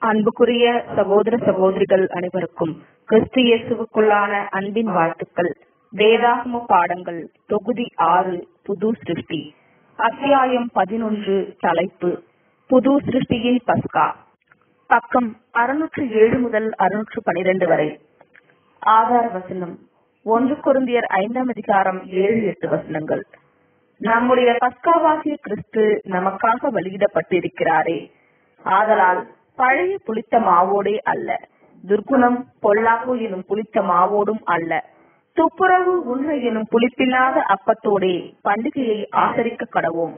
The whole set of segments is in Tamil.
அன்புக்குரிய சகோதர சகோதரிகள் அனைவருக்கும் கிறிஸ்து இயேசுவுக்குள்ளான அன்பின் வாழ்த்துக்கள் வேதாகம பாடங்கள் தொகுதி ஆறு புது சிருஷ்டி அத்தியாயம் பதினொன்று தலைப்பு புது சிருஷ்டியின் பஸ்கா பக்கம் அறுநூற்று ஏழு முதல் அறுநூற்று பனிரெண்டு வரை ஆதார வசனம் ஒன்று குருந்தியர் ஐந்தாம் அதிகாரம் ஏழு எட்டு வசனங்கள் நம்முடைய பஸ்காவாகிய கிறிஸ்து நமக்காக வெளியிடப்பட்டிருக்கிறாரே ஆதலால் பழைய புளித்த மாவோடே அல்ல துர்க்குணம் பொல்லாப்பு எனும் புளித்த மாவோடும் அல்ல துப்புரவு உண்மை எனும் புளிப்பில்லாத அப்பத்தோடே பண்டிகையை ஆசரிக்க கடவோம்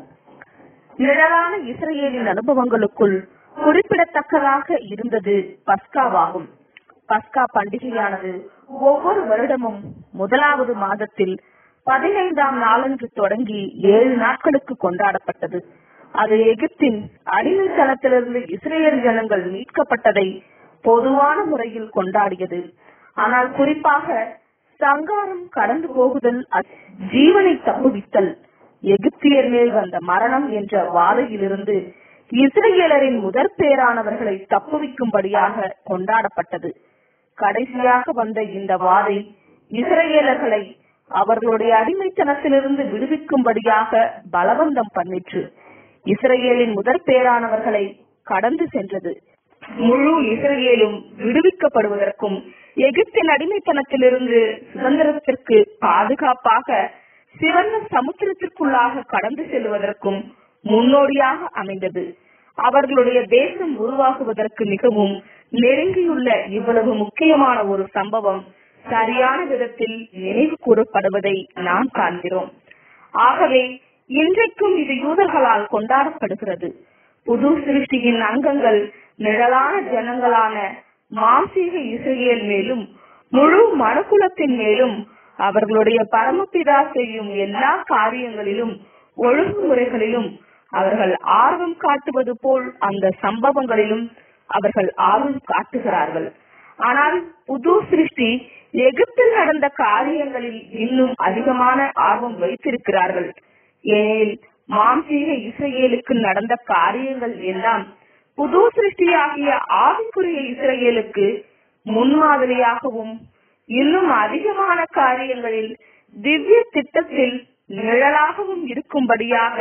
நிழலான இஸ்ரேலின் அனுபவங்களுக்குள் குறிப்பிடத்தக்கதாக இருந்தது பஸ்காவாகும் பஸ்கா பண்டிகையானது ஒவ்வொரு வருடமும் முதலாவது மாதத்தில் பதினைந்தாம் நாளன்று தொடங்கி ஏழு நாட்களுக்கு கொண்டாடப்பட்டது அது எகிப்தின் அடிமைத்தனத்திலிருந்து இஸ்ரேல் ஜனங்கள் மீட்கப்பட்டதை பொதுவான முறையில் கொண்டாடியது ஆனால் குறிப்பாக சங்காரம் கடந்து போகுதல் ஜீவனை தப்புவித்தல் எகிப்தியர் மேல் வந்த மரணம் என்ற வாதையிலிருந்து இஸ்ரேலரின் முதற் பேரானவர்களை தப்புவிக்கும்படியாக கொண்டாடப்பட்டது கடைசியாக வந்த இந்த வாதை இஸ்ரேலர்களை அவர்களுடைய அடிமைத்தனத்திலிருந்து விடுவிக்கும்படியாக பலவந்தம் பண்ணிற்று இஸ்ரேலின் முதற் பேரானவர்களை கடந்து சென்றது முழு இஸ்ரேலும் விடுவிக்கப்படுவதற்கும் எகிப்தின் அடிமைத்தனத்திலிருந்து சுதந்திரத்திற்கு பாதுகாப்பாக சிவந்த சமுத்திரத்திற்குள்ளாக கடந்து செல்வதற்கும் முன்னோடியாக அமைந்தது அவர்களுடைய தேசம் உருவாகுவதற்கு மிகவும் நெருங்கியுள்ள இவ்வளவு முக்கியமான ஒரு சம்பவம் சரியான விதத்தில் நினைவு கூறப்படுவதை நாம் காண்கிறோம் ஆகவே இன்றைக்கும் இது யூதர்களால் கொண்டாடப்படுகிறது புது சிருஷ்டியின் அங்கங்கள் நிழலான ஜனங்களான மாம்சீக இசையல் மேலும் முழு மனுக்குலத்தின் மேலும் அவர்களுடைய பரமபிதா செய்யும் எல்லா காரியங்களிலும் ஒழுங்குமுறைகளிலும் அவர்கள் ஆர்வம் காட்டுவது போல் அந்த சம்பவங்களிலும் அவர்கள் ஆர்வம் காட்டுகிறார்கள் ஆனால் புது சிருஷ்டி எகிப்தில் நடந்த காரியங்களில் இன்னும் அதிகமான ஆர்வம் வைத்திருக்கிறார்கள் ஏனெனில் மாம்சீக இஸ்ரேலுக்கு நடந்த காரியங்கள் எல்லாம் புது சிருஷ்டியாகிய ஆவிக்குரிய இஸ்ரேலுக்கு முன்மாதிரியாகவும் இன்னும் அதிகமான காரியங்களில் திவ்ய திட்டத்தில் நிழலாகவும் இருக்கும்படியாக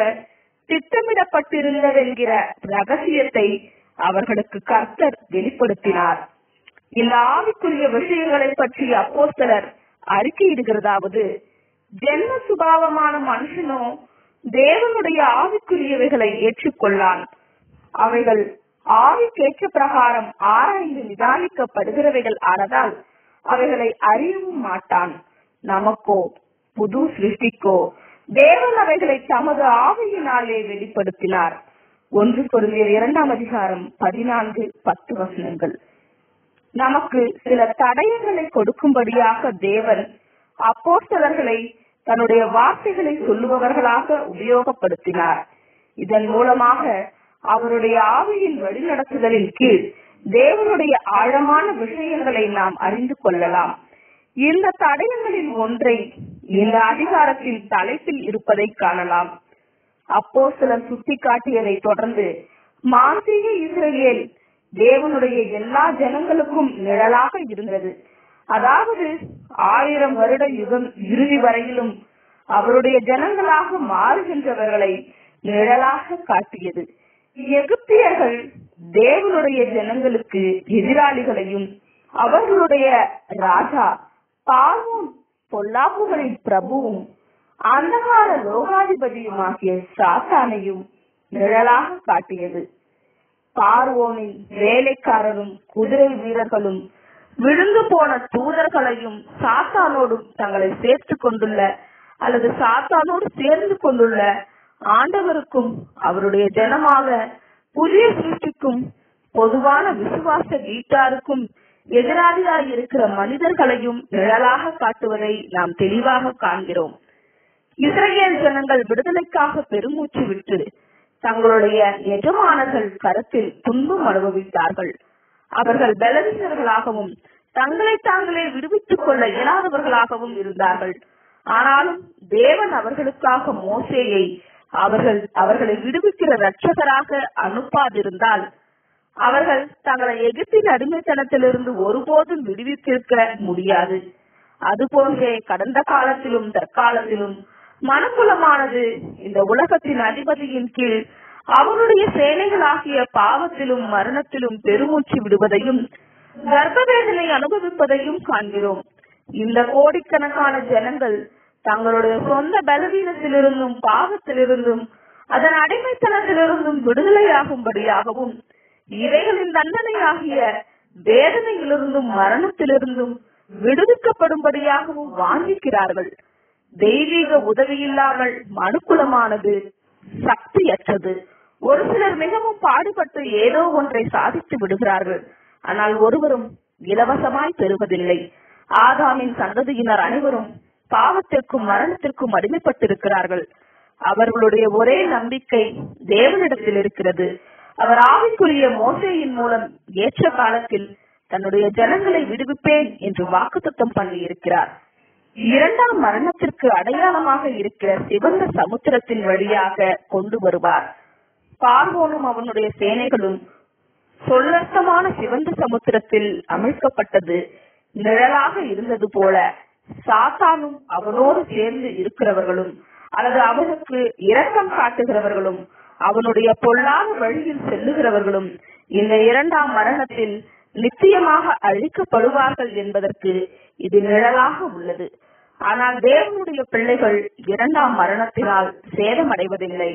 திட்டமிடப்பட்டிருந்ததென்கிற ரகசியத்தை அவர்களுக்கு கர்த்தர் வெளிப்படுத்தினார் இந்த ஆவிக்குரிய விஷயங்களை பற்றி அப்போஸ்தலர் அறிக்கையிடுகிறதாவது ஜென்ம சுபாவமான மனுஷனோ தேவனுடைய ஆவிக்குரியவைகளை ஏற்றுக்கொள்ளான் அவைகள் ஆவிக்கேற்ற பிரகாரம் ஆராய்ந்து நிதானிக்கப்படுகிறவைகள் ஆனதால் அவைகளை அறியவும் மாட்டான் நமக்கோ புது சிருஷ்டிக்கோ தேவன் அவைகளை தமது ஆவியினாலே வெளிப்படுத்தினார் ஒன்று பொருளியர் இரண்டாம் அதிகாரம் பதினான்கு பத்து வசனங்கள் நமக்கு சில தடயங்களை கொடுக்கும்படியாக தேவன் அப்போஸ்தலர்களை தன்னுடைய வார்த்தைகளை சொல்லுபவர்களாக உபயோகப்படுத்தினார் இதன் மூலமாக அவருடைய ஆவியின் வழிநடத்துதலின் கீழ் தேவனுடைய ஆழமான விஷயங்களை நாம் அறிந்து கொள்ளலாம் இந்த தடயங்களில் ஒன்றை இந்த அதிகாரத்தின் தலைப்பில் இருப்பதை காணலாம் அப்போ சிலர் சுட்டி காட்டியதை தொடர்ந்து மாந்திக இஸ்ரேல் தேவனுடைய எல்லா ஜனங்களுக்கும் நிழலாக இருந்தது அதாவது ஆயிரம் வருட யுகம் இறுதி வரையிலும் அவருடைய ஜனங்களாக மாறுகின்றவர்களை நிழலாக காட்டியது எகிப்தியர்கள் தேவனுடைய ஜனங்களுக்கு எதிராளிகளையும் அவர்களுடைய ராஜா பாவம் பொல்லாப்புகளின் பிரபுவும் அந்தகார லோகாதிபதியுமாகிய சாத்தானையும் நிழலாக காட்டியது பார்வோனின் வேலைக்காரரும் குதிரை வீரர்களும் விழுந்து போன தூதர்களையும் சாத்தானோடும் தங்களை சேர்த்து கொண்டுள்ள அல்லது சாத்தானோடு சேர்ந்து கொண்டுள்ள ஆண்டவருக்கும் அவருடைய ஜனமாக புதிய சிருஷ்டிக்கும் பொதுவான விசுவாச வீட்டாருக்கும் எதிராளியாய் இருக்கிற மனிதர்களையும் நிழலாக காட்டுவதை நாம் தெளிவாக காண்கிறோம் இஸ்ரேல் ஜனங்கள் விடுதலைக்காக பெருமூச்சு விட்டு தங்களுடைய எஜமானர்கள் கருத்தில் துன்பம் அனுபவித்தார்கள் அவர்கள் பலவீனர்களாகவும் தங்களை தாங்களே விடுவித்துக் கொள்ள இயலாதவர்களாகவும் இருந்தார்கள் ஆனாலும் தேவன் அவர்களுக்காக மோசேயை அவர்கள் அவர்களை விடுவிக்கிற ரட்சகராக அனுப்பாதிருந்தால் அவர்கள் தங்களை எகிப்தின் அடிமைத்தனத்திலிருந்து ஒருபோதும் விடுவித்திருக்க முடியாது அதுபோன்றே கடந்த காலத்திலும் தற்காலத்திலும் மனுக்குலமானது இந்த உலகத்தின் அதிபதியின் கீழ் அவனுடைய சேனைகளாகிய பாவத்திலும் மரணத்திலும் பெருமூச்சு விடுவதையும் கர்ப்பவேதனை அனுபவிப்பதையும் காண்கிறோம் இந்த கோடிக்கணக்கான ஜனங்கள் தங்களுடைய சொந்த பலவீனத்திலிருந்தும் பாவத்திலிருந்தும் அதன் அடிமைத்தனத்திலிருந்தும் விடுதலையாகும்படியாகவும் இவைகளின் தண்டனையாகிய வேதனையிலிருந்தும் மரணத்திலிருந்தும் விடுவிக்கப்படும்படியாகவும் வாஞ்சிக்கிறார்கள் தெய்வீக உதவி இல்லாமல் மனுக்குலமானது சக்தியற்றது ஒரு சிலர் மிகவும் பாடுபட்டு ஏதோ ஒன்றை சாதித்து விடுகிறார்கள் ஆனால் ஒருவரும் இலவசமாய் பெறுவதில்லை ஆதாமின் சந்ததியினர் அனைவரும் பாவத்திற்கும் மரணத்திற்கும் அடிமைப்பட்டிருக்கிறார்கள் அவர்களுடைய ஒரே நம்பிக்கை தேவனிடத்தில் இருக்கிறது அவர் ஆவிக்குரிய மோசையின் மூலம் ஏற்ற காலத்தில் தன்னுடைய ஜனங்களை விடுவிப்பேன் என்று வாக்குத்தத்தம் பண்ணி இருக்கிறார் இரண்டாம் மரணத்திற்கு அடையாளமாக இருக்கிற சிவந்த சமுத்திரத்தின் வழியாக கொண்டு வருவார் பார்வோனும் அவனுடைய சேனைகளும் சொல்லர்த்தமான சிவந்த சமுத்திரத்தில் அமிழ்க்கப்பட்டது நிழலாக இருந்தது போல சாத்தானும் அவனோடு சேர்ந்து இருக்கிறவர்களும் அல்லது அவனுக்கு இரக்கம் காட்டுகிறவர்களும் அவனுடைய பொல்லாத வழியில் செல்லுகிறவர்களும் இந்த இரண்டாம் மரணத்தில் நிச்சயமாக அழிக்கப்படுவார்கள் என்பதற்கு இது நிழலாக உள்ளது ஆனால் தேவனுடைய பிள்ளைகள் இரண்டாம் மரணத்தினால் சேதமடைவதில்லை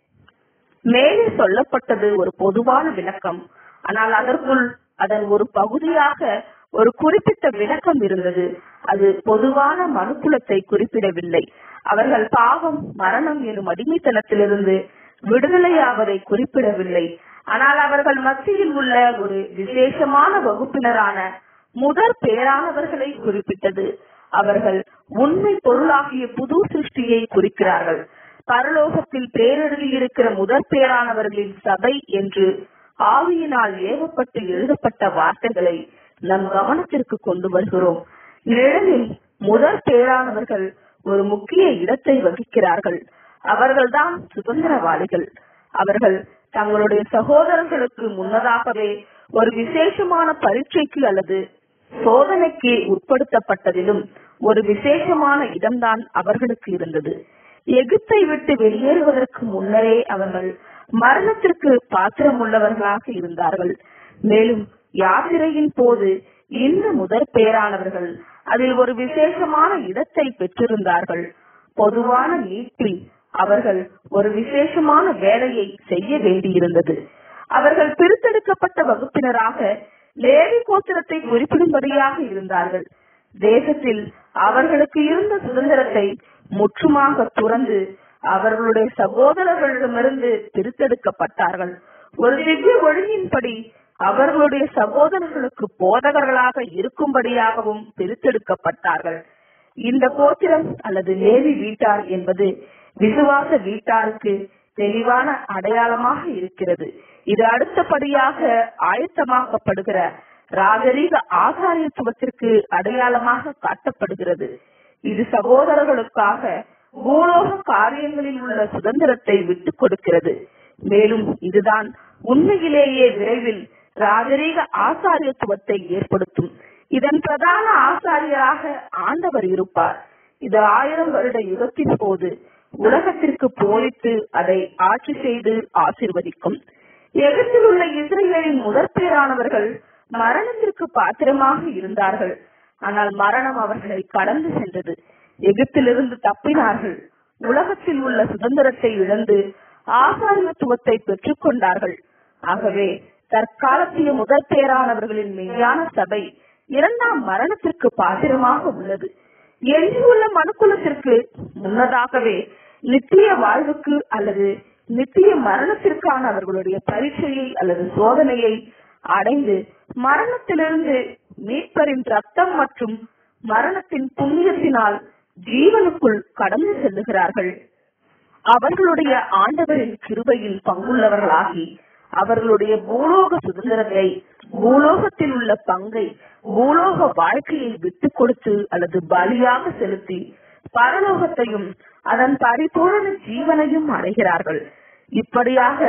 மேலே சொல்லப்பட்டது ஒரு பொதுவான விளக்கம் ஆனால் அதற்குள் அதன் ஒரு பகுதியாக ஒரு குறிப்பிட்ட விளக்கம் இருந்தது அது பொதுவான மனுக்குலத்தை குறிப்பிடவில்லை அவர்கள் பாவம் மரணம் எனும் அடிமைத்தனத்திலிருந்து விடுதலையாவதை குறிப்பிடவில்லை ஆனால் அவர்கள் மத்தியில் உள்ள ஒரு விசேஷமான வகுப்பினரான முதற் பேரானவர்களை குறிப்பிட்டது அவர்கள் உண்மை பொருளாகிய புது சிருஷ்டியை குறிக்கிறார்கள் பரலோகத்தில் பேரெழுதி இருக்கிற முதற் பேரானவர்களின் சபை என்று ஆவியினால் ஏவப்பட்டு எழுதப்பட்ட வார்த்தைகளை நம் கவனத்திற்கு கொண்டு வருகிறோம் நிழலில் முதற் பேரானவர்கள் ஒரு முக்கிய இடத்தை வகிக்கிறார்கள் அவர்கள்தான் சுதந்திரவாளிகள் அவர்கள் தங்களுடைய சகோதரர்களுக்கு முன்னதாகவே ஒரு விசேஷமான பரீட்சைக்கு அல்லது சோதனைக்கு உட்படுத்தப்பட்டதிலும் ஒரு விசேஷமான இடம்தான் அவர்களுக்கு இருந்தது எகிப்தை விட்டு வெளியேறுவதற்கு முன்னரே அவர்கள் மரணத்திற்கு பாத்திரம் உள்ளவர்களாக இருந்தார்கள் மேலும் யாத்திரையின் போது இந்த முதற் பேரானவர்கள் அதில் ஒரு விசேஷமான இடத்தை பெற்றிருந்தார்கள் பொதுவான மீட்பில் அவர்கள் ஒரு விசேஷமான வேலையை செய்ய வேண்டியிருந்தது அவர்கள் பிரித்தெடுக்கப்பட்ட வகுப்பினராக லேவி கோத்திரத்தை குறிப்பிடும்படியாக இருந்தார்கள் தேசத்தில் அவர்களுக்கு இருந்த சுதந்திரத்தை முற்றுமாக துறந்து அவர்களுடைய சகோதரர்களிடமிருந்து பிரித்தெடுக்கப்பட்டார்கள் ஒரு திவ்ய ஒழுங்கின்படி அவர்களுடைய சகோதரர்களுக்கு போதகர்களாக இருக்கும்படியாகவும் பிரித்தெடுக்கப்பட்டார்கள் இந்த கோத்திரம் அல்லது லேவி வீட்டார் என்பது விசுவாச வீட்டாருக்கு தெளிவான அடையாளமாக இருக்கிறது இது அடுத்தபடியாக ஆயத்தமாக்கப்படுகிற ராஜரீக ஆசாரியத்துவத்திற்கு அடையாளமாக காட்டப்படுகிறது இது சகோதரர்களுக்காக பூலோக காரியங்களில் உள்ள சுதந்திரத்தை விட்டுக் கொடுக்கிறது மேலும் இதுதான் உண்மையிலேயே விரைவில் ராஜரீக ஆசாரியத்துவத்தை ஏற்படுத்தும் இதன் பிரதான ஆசாரியராக ஆண்டவர் இருப்பார் இது ஆயிரம் வருட யுகத்தின் போது உலகத்திற்கு போரிட்டு அதை ஆட்சி செய்து ஆசிர்வதிக்கும் எகிப்தில் உள்ள இஸ்ரேலின் முதற் பேரானவர்கள் மரணத்திற்கு பாத்திரமாக இருந்தார்கள் ஆனால் மரணம் அவர்களை கடந்து சென்றது எகிப்திலிருந்து தப்பினார்கள் உலகத்தில் உள்ள சுதந்திரத்தை இழந்து ஆசாரியத்துவத்தை பெற்றுக் கொண்டார்கள் ஆகவே தற்காலத்திய முதற் பேரானவர்களின் மெய்யான சபை இரண்டாம் மரணத்திற்கு பாத்திரமாக உள்ளது எஞ்சியுள்ள மனுக்குலத்திற்கு முன்னதாகவே நித்திய வாழ்வுக்கு அல்லது நித்திய மரணத்திற்கான அவர்களுடைய பரீட்சையை அல்லது சோதனையை அடைந்து மரணத்திலிருந்து மீட்பரின் ரத்தம் மற்றும் மரணத்தின் புண்ணியத்தினால் ஜீவனுக்குள் கடந்து செல்லுகிறார்கள் அவர்களுடைய ஆண்டவரின் கிருபையில் பங்குள்ளவர்களாகி அவர்களுடைய பூலோக சுதந்திரத்தை பூலோகத்தில் உள்ள பங்கை பூலோக வாழ்க்கையை விட்டுக் கொடுத்து அல்லது பலியாக செலுத்தி பரலோகத்தையும் அதன் பரிபூரண ஜீவனையும் அடைகிறார்கள் இப்படியாக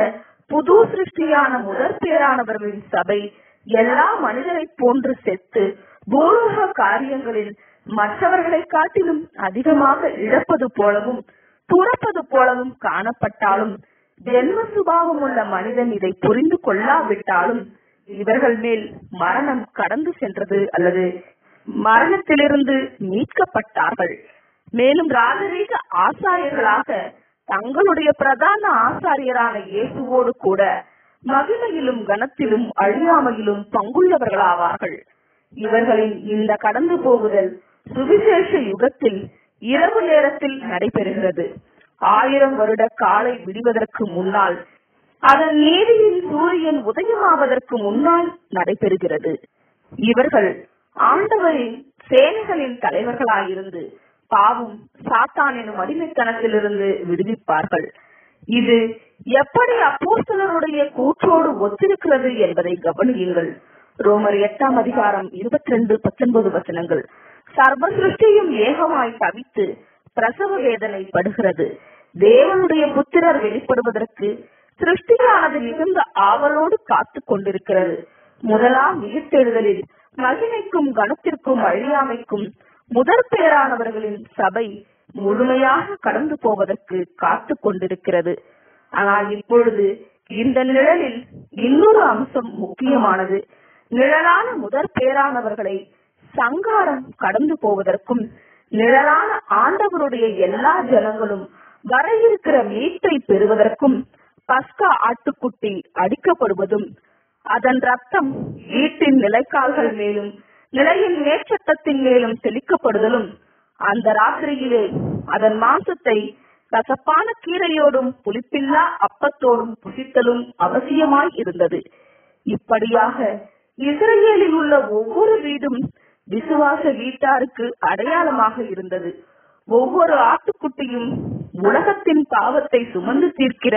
புது சிருஷ்டியான முதற் பேரானவர்களின் சபை எல்லா மனிதரைப் போன்று செத்து பூலோக காரியங்களில் மற்றவர்களை காட்டிலும் அதிகமாக இழப்பது போலவும் துறப்பது போலவும் காணப்பட்டாலும் ஜென்ம சுபாவம் உள்ள மனிதன் இதை புரிந்து கொள்ளாவிட்டாலும் இவர்கள் மேல் மரணம் கடந்து சென்றது அல்லது மரணத்திலிருந்து மீட்கப்பட்டார்கள் மேலும் ராஜரீக ஆசாரியர்களாக தங்களுடைய பிரதான ஆசாரியரான இயேசுவோடு கூட மகிமையிலும் கனத்திலும் அழியாமையிலும் பங்குள்ளவர்களாவார்கள் இவர்களின் இந்த கடந்து போகுதல் சுவிசேஷ யுகத்தில் இரவு நேரத்தில் நடைபெறுகிறது ஆயிரம் வருட காலை விடுவதற்கு முன்னால் அதன் நீதியின் சூரியன் உதயமாவதற்கு முன்னால் நடைபெறுகிறது இவர்கள் ஆண்டவரின் சேனைகளின் தலைவர்களாயிருந்து பாவம் சாத்தான் எனும் அடிமைத்தனத்திலிருந்து விடுவிப்பார்கள் இது எப்படி அப்போஸ்தலருடைய கூற்றோடு ஒத்திருக்கிறது என்பதை கவனியுங்கள் ரோமர் எட்டாம் அதிகாரம் இருபத்தி ரெண்டு பத்தொன்பது வசனங்கள் சர்வ சிருஷ்டியும் ஏகமாய் தவித்து பிரசவ வேதனை படுகிறது தேவனுடைய புத்திரர் வெளிப்படுவதற்கு சிருஷ்டியானது மிகுந்த ஆவலோடு காத்து கொண்டிருக்கிறது முதலாம் உயிர்த்தெழுதலில் மகிமைக்கும் கனத்திற்கும் அழியாமைக்கும் முதற் பேரானவர்களின் சபை முழுமையாக கடந்து போவதற்கு காத்து கொண்டிருக்கிறது ஆனால் இப்பொழுது இந்த நிழலில் இன்னொரு அம்சம் முக்கியமானது நிழலான முதற் பேரானவர்களை சங்காரம் கடந்து போவதற்கும் நிழலான ஆண்டவருடைய எல்லா ஜனங்களும் வர இருக்கிற மீட்பை பெறுவதற்கும் பஸ்கா ஆட்டுக்குட்டி அடிக்கப்படுவதும் அதன் ரத்தம் வீட்டின் நிலைக்கால்கள் மேலும் நிலையின் மேற்சட்டத்தின் மேலும் தெளிக்கப்படுதலும் அந்த ராத்திரியிலே அதன் மாசத்தை கசப்பான கீரையோடும் புளிப்பில்லா அப்பத்தோடும் புசித்தலும் அவசியமாய் இருந்தது இப்படியாக இஸ்ரேலில் உள்ள ஒவ்வொரு வீடும் விசுவாச வீட்டாருக்கு அடையாளமாக இருந்தது ஒவ்வொரு ஆட்டுக்குட்டியும் உலகத்தின் பாவத்தை சுமந்து தீர்க்கிற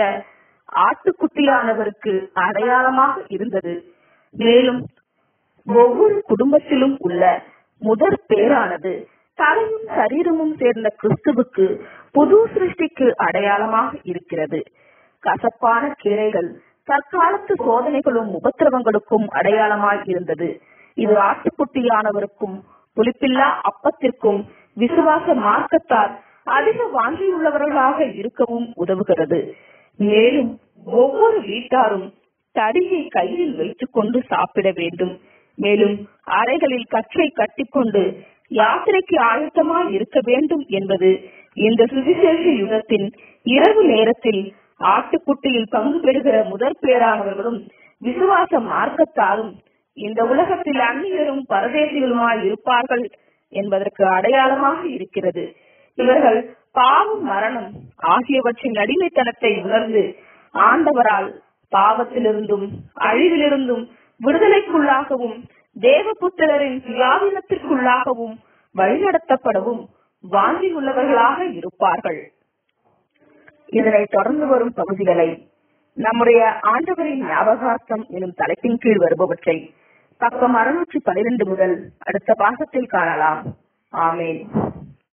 ஆட்டுக்குட்டியானவருக்கு அடையாளமாக இருந்தது மேலும் ஒவ்வொரு குடும்பத்திலும் உள்ள முதற் பேரானது தலையும் சரீரமும் சேர்ந்த கிறிஸ்துவுக்கு புது சிருஷ்டிக்கு அடையாளமாக இருக்கிறது கசப்பான கீரைகள் தற்காலத்து சோதனைகளும் உபத்திரவங்களுக்கும் அடையாளமாய் இருந்தது இது ஆட்டுக்குட்டியானவருக்கும் புலிப்பில்லா அப்பத்திற்கும் விசுவாச மார்க்கத்தால் அதிக வாங்கியுள்ளவர்களாக இருக்கவும் உதவுகிறது மேலும் ஒவ்வொரு வீட்டாரும் தடியை கையில் வைத்துக் கொண்டு சாப்பிட வேண்டும் மேலும் அறைகளில் கற்றை கட்டிக்கொண்டு யாத்திரைக்கு ஆயத்தமாய் இருக்க வேண்டும் என்பது இந்த சுவிசேஷ யுகத்தின் இரவு நேரத்தில் ஆட்டுக்குட்டியில் பங்கு பெறுகிற முதற் பேரானவர்களும் விசுவாச மார்க்கத்தாலும் இந்த உலகத்தில் அந்நியரும் பரதேசிகளுமாய் இருப்பார்கள் என்பதற்கு அடையாளமாக இருக்கிறது இவர்கள் பாவம் மரணம் ஆகியவற்றின் அடிமைத்தனத்தை உணர்ந்து ஆண்டவரால் பாவத்திலிருந்தும் அழிவிலிருந்தும் விடுதலைக்குள்ளாகவும் தேவபுத்திரரின் சுயாதீனத்திற்குள்ளாகவும் வழிநடத்தப்படவும் வாங்கி உள்ளவர்களாக இருப்பார்கள் இதனை தொடர்ந்து வரும் பகுதிகளை நம்முடைய ஆண்டவரின் ஞாபகார்த்தம் எனும் தலைப்பின் கீழ் வருபவற்றை பக்கம் அறுநூற்றி பனிரெண்டு முதல் அடுத்த பாகத்தில் காணலாம் ஆமேன்